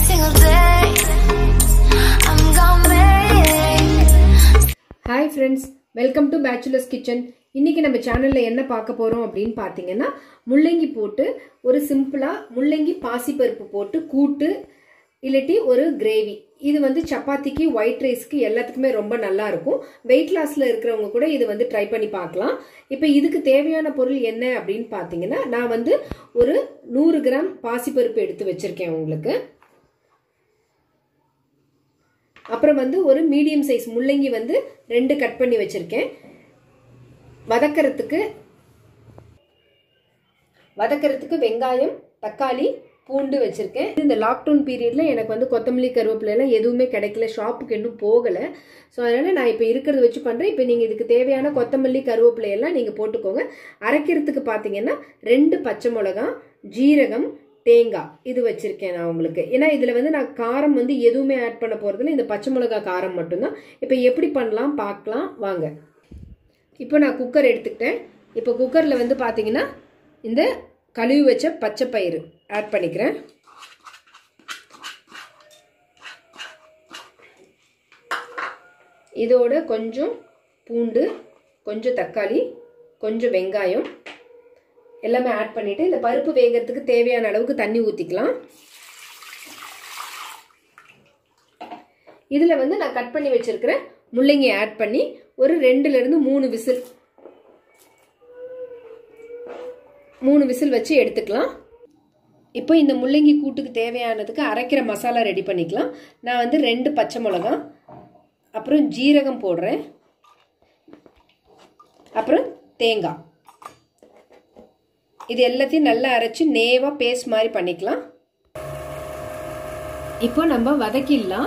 single day. I'm gonna make hi friends welcome to bachelors kitchen இன்னைக்கு நம்ம சேனலில் என்ன பார்க்க போகிறோம் அப்படின்னு பார்த்தீங்கன்னா முள்ளங்கி போட்டு ஒரு சிம்பிளாக முள்ளங்கி பாசிப்பருப்பு போட்டு கூட்டு இல்லாட்டி ஒரு கிரேவி இது வந்து சப்பாத்திக்கு ஒயிட் ரைஸ்க்கு எல்லாத்துக்குமே ரொம்ப நல்லா இருக்கும் வெயிட் லாஸில் இருக்கிறவங்க கூட இது வந்து ட்ரை பண்ணி பார்க்கலாம் இப்போ இதுக்கு தேவையான பொருள் என்ன அப்படின்னு பார்த்தீங்கன்னா நான் வந்து ஒரு நூறு கிராம் பாசிப்பருப்பு எடுத்து வச்சுருக்கேன் உங்களுக்கு அப்புறம் வந்து ஒரு மீடியம் சைஸ் முள்ளங்கி வந்து ரெண்டு கட் பண்ணி வச்சிருக்கேன் வதக்கிறதுக்கு வதக்கிறதுக்கு வெங்காயம் தக்காளி பூண்டு வச்சிருக்கேன் இந்த லாக்டவுன் பீரியட்ல எனக்கு வந்து கொத்தமல்லி கருவேப்பிலை எல்லாம் எதுவுமே கிடைக்கல ஷாப்புக்கு இன்னும் போகலை ஸோ அதனால நான் இப்போ இருக்கிறத வச்சு பண்ணுறேன் இப்போ நீங்கள் இதுக்கு தேவையான கொத்தமல்லி கருவேப்பிலை எல்லாம் நீங்கள் போட்டுக்கோங்க அரைக்கிறதுக்கு பார்த்தீங்கன்னா ரெண்டு பச்சை மிளகா ஜீரகம் தேங்காய் இது வச்சிருக்கேன் நான் உங்களுக்கு ஏன்னா இதில் வந்து நான் காரம் வந்து எதுவுமே ஆட் பண்ண போகிறதில்ல இந்த பச்சை மிளகா காரம் மட்டும்தான் இப்போ எப்படி பண்ணலாம் பார்க்கலாம் வாங்க இப்போ நான் குக்கர் எடுத்துக்கிட்டேன் இப்போ குக்கரில் வந்து பார்த்தீங்கன்னா இந்த கழுவி வச்ச பச்சை பயிறு ஆட் பண்ணிக்கிறேன் இதோட கொஞ்சம் பூண்டு கொஞ்சம் தக்காளி கொஞ்சம் வெங்காயம் எல்லாமே ஆட் பண்ணிட்டு இந்த பருப்பு வேகிறதுக்கு தேவையான அளவுக்கு தண்ணி ஊற்றிக்கலாம் இதில் வந்து நான் கட் பண்ணி வச்சிருக்கிற முள்ளங்கி ஆட் பண்ணி ஒரு ரெண்டுல இருந்து மூணு விசில் மூணு விசில் வச்சு எடுத்துக்கலாம் இப்போ இந்த முள்ளங்கி கூட்டுக்கு தேவையானதுக்கு அரைக்கிற மசாலா ரெடி பண்ணிக்கலாம் நான் வந்து ரெண்டு பச்சை மிளகா அப்புறம் ஜீரகம் போடுறேன் அப்புறம் தேங்காய் இது எல்லாத்தையும் நல்லா அரைச்சி நேவாக பேஸ்ட் மாதிரி பண்ணிக்கலாம் இப்போ நம்ம வதக்கிடலாம்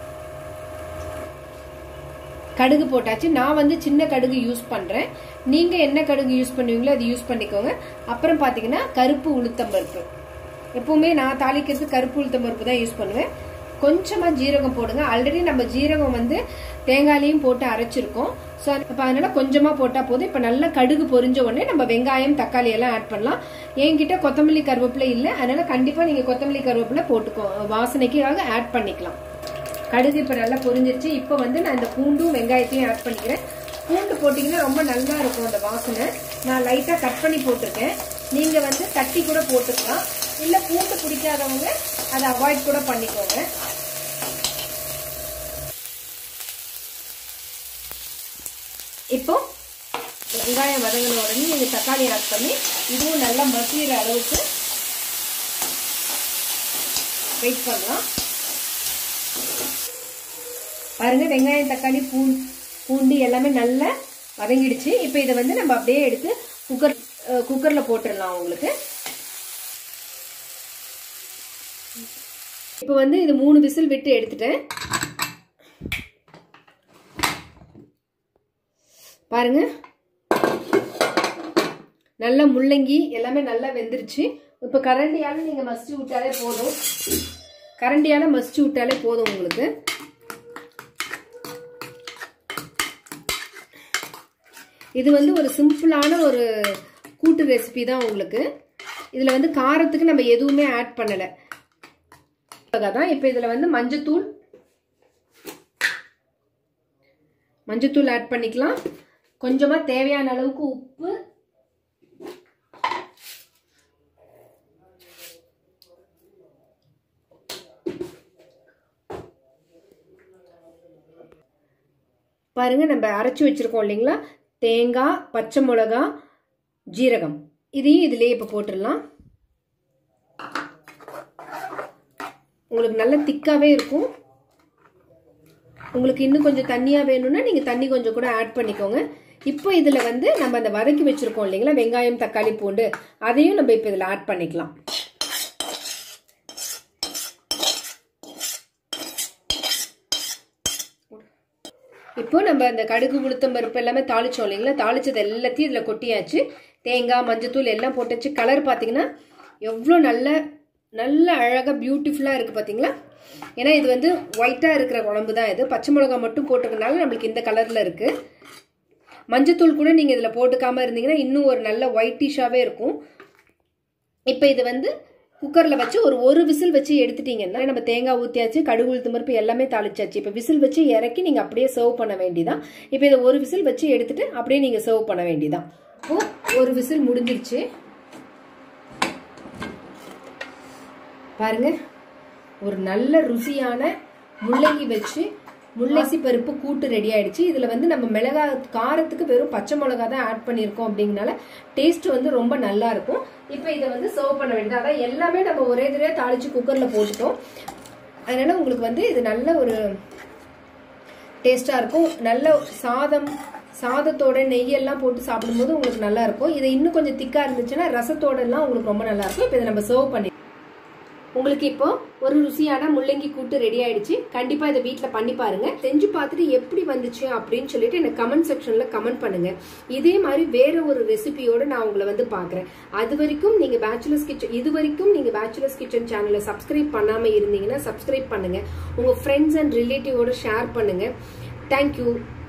கடுகு போட்டாச்சு நான் வந்து சின்ன கடுகு யூஸ் பண்ணுறேன் நீங்கள் என்ன கடுகு யூஸ் பண்ணுவீங்களோ அது யூஸ் பண்ணிக்கோங்க அப்புறம் பார்த்தீங்கன்னா கருப்பு உளுத்தம்பருப்பு எப்பவுமே நான் தாளிக்கிறது கருப்பு உளுத்தம்பருப்பு தான் யூஸ் பண்ணுவேன் கொஞ்சமாக ஜீரகம் போடுங்க ஆல்ரெடி நம்ம ஜீரகம் வந்து தேங்காயிலையும் போட்டு அரைச்சிருக்கோம் ஸோ இப்போ அதனால கொஞ்சமாக போட்டால் போதும் இப்போ நல்லா கடுகு பொரிஞ்ச உடனே நம்ம வெங்காயம் தக்காளி எல்லாம் ஆட் பண்ணலாம் என்கிட்ட கொத்தமல்லி கருவேப்பிலை இல்லை அதனால கண்டிப்பாக நீங்கள் கொத்தமல்லி கருவேப்பிலை போட்டுக்கோ வாசனைக்காக ஆட் பண்ணிக்கலாம் கடுகு இப்போ நல்லா பொரிஞ்சிருச்சு இப்போ வந்து நான் இந்த பூண்டும் வெங்காயத்தையும் ஆட் பண்ணிக்கிறேன் பூண்டு போட்டிங்கன்னா ரொம்ப நல்லா இருக்கும் அந்த வாசனை நான் லைட்டாக கட் பண்ணி போட்டிருக்கேன் நீங்கள் வந்து தட்டி கூட போட்டுக்கலாம் இல்லை பூண்டு பிடிக்காதவங்க அதை அவாய்ட் கூட பண்ணிக்கோங்க இப்போ வெங்காயம் வதங்கின உடனே நீங்கள் தக்காளி ஆட் பண்ணி இதுவும் நல்லா மசிகிற அளவுக்கு வெயிட் பண்ணலாம் பாருங்க வெங்காயம் தக்காளி பூ பூண்டு எல்லாமே நல்லா வதங்கிடுச்சு இப்போ இதை வந்து நம்ம அப்படியே எடுத்து குக்கர் குக்கரில் போட்டுடலாம் உங்களுக்கு இப்போ வந்து இது மூணு விசில் விட்டு எடுத்துட்டேன் பாருங்க நல்ல முள்ளங்கி எல்லாமே நல்லா வெந்துருச்சு இப்போ கரண்டியால நீங்கள் மசிச்சு விட்டாலே போதும் கரண்டியால மசிச்சு விட்டாலே போதும் உங்களுக்கு இது வந்து ஒரு சிம்பிளான ஒரு கூட்டு ரெசிபி தான் உங்களுக்கு இதில் வந்து காரத்துக்கு நம்ம எதுவுமே ஆட் பண்ணலை தான் இப்போ இதில் வந்து மஞ்சத்தூள் மஞ்சத்தூள் ஆட் பண்ணிக்கலாம் கொஞ்சமாக தேவையான அளவுக்கு உப்பு பாருங்க நம்ம அரைச்சி வச்சிருக்கோம் இல்லைங்களா தேங்காய் பச்சை மிளகா ஜீரகம் இதையும் இதுலேயே இப்போ போட்டுடலாம் உங்களுக்கு நல்ல திக்காகவே இருக்கும் உங்களுக்கு இன்னும் கொஞ்சம் தண்ணியாக வேணும்னா நீங்கள் தண்ணி கொஞ்சம் கூட ஆட் பண்ணிக்கோங்க இப்போ இதில் வந்து நம்ம அந்த வதக்கி வச்சுருக்கோம் இல்லைங்களா வெங்காயம் தக்காளி பூண்டு அதையும் நம்ம இப்போ இதில் ஆட் பண்ணிக்கலாம் இப்போ நம்ம அந்த கடுகு உளுத்தம் பருப்பு எல்லாமே தாளிச்சோம் இல்லைங்களா தாளிச்சது எல்லாத்தையும் இதில் கொட்டியாச்சு தேங்காய் மஞ்சத்தூள் எல்லாம் போட்டாச்சு கலர் பார்த்தீங்கன்னா எவ்வளோ நல்ல நல்ல அழகாக பியூட்டிஃபுல்லாக இருக்குது பார்த்தீங்களா ஏன்னா இது வந்து ஒயிட்டாக இருக்கிற குழம்பு தான் இது பச்சை மிளகா மட்டும் போட்டிருக்கனால நம்மளுக்கு இந்த கலரில் இருக்குது மஞ்சத்தூள் கூட நீங்கள் இதில் போட்டுக்காமல் இருந்தீங்கன்னா இன்னும் ஒரு நல்ல ஒயிட்டிஷாகவே இருக்கும் இப்போ இது வந்து குக்கர்ல வச்சு ஒரு ஒரு விசில் வச்சு எடுத்துட்டீங்கன்னா நம்ம தேங்காய் ஊத்தியாச்சு கடுகு உளுத்தம் பருப்பு எல்லாமே தாளிச்சாச்சு இப்போ விசில் வச்சு இறக்கி நீங்க அப்படியே சர்வ் பண்ண வேண்டியதான் இப்போ இதை ஒரு விசில் வச்சு எடுத்துட்டு அப்படியே நீங்க சர்வ் பண்ண வேண்டியதான் இப்போ ஒரு விசில் முடிஞ்சிருச்சு பாருங்க ஒரு நல்ல ருசியான முள்ளங்கி வச்சு முள்ளசி பருப்பு கூட்டு ரெடி ஆயிடுச்சு இதுல வந்து நம்ம மிளகா காரத்துக்கு வெறும் பச்சை மிளகா தான் ஆட் பண்ணியிருக்கோம் அப்படிங்கனால டேஸ்ட் வந்து ரொம்ப நல்லா இருக்கும் இப்போ இதை வந்து சர்வ் பண்ண வேண்டியது அதான் எல்லாமே நம்ம ஒரே தடவை தாளிச்சு குக்கர்ல போட்டுட்டோம் அதனால உங்களுக்கு வந்து இது நல்ல ஒரு டேஸ்டா இருக்கும் நல்ல சாதம் சாதத்தோட நெய்யெல்லாம் போட்டு சாப்பிடும்போது உங்களுக்கு நல்லா இருக்கும் இது இன்னும் கொஞ்சம் திக்கா இருந்துச்சுன்னா ரசத்தோட எல்லாம் உங்களுக்கு ரொம்ப நல்லா இருக்கும் இப்போ இதை நம்ம சர்வ் பண்ணி உங்களுக்கு இப்போ ஒரு ருசியான முள்ளங்கி கூட்டு ரெடி ஆயிடுச்சு கண்டிப்பா இதை வீட்ல பண்ணி பாருங்க செஞ்சு பார்த்துட்டு எப்படி வந்துச்சு அப்படின்னு சொல்லிட்டு எனக்கு கமெண்ட் செக்ஷன்ல கமெண்ட் பண்ணுங்க இதே மாதிரி வேற ஒரு ரெசிபியோட நான் உங்களை வந்து பாக்குறேன் அது வரைக்கும் நீங்க பேச்சுலர்ஸ் கிச்சன் இது வரைக்கும் நீங்க பேச்சுலர்ஸ் கிச்சன் சேனலை சப்ஸ்கிரைப் பண்ணாம இருந்தீங்கன்னா சப்ஸ்கிரைப் பண்ணுங்க உங்க ஃப்ரெண்ட்ஸ் அண்ட் ரிலேட்டிவோட ஷேர் பண்ணுங்க தேங்க்யூ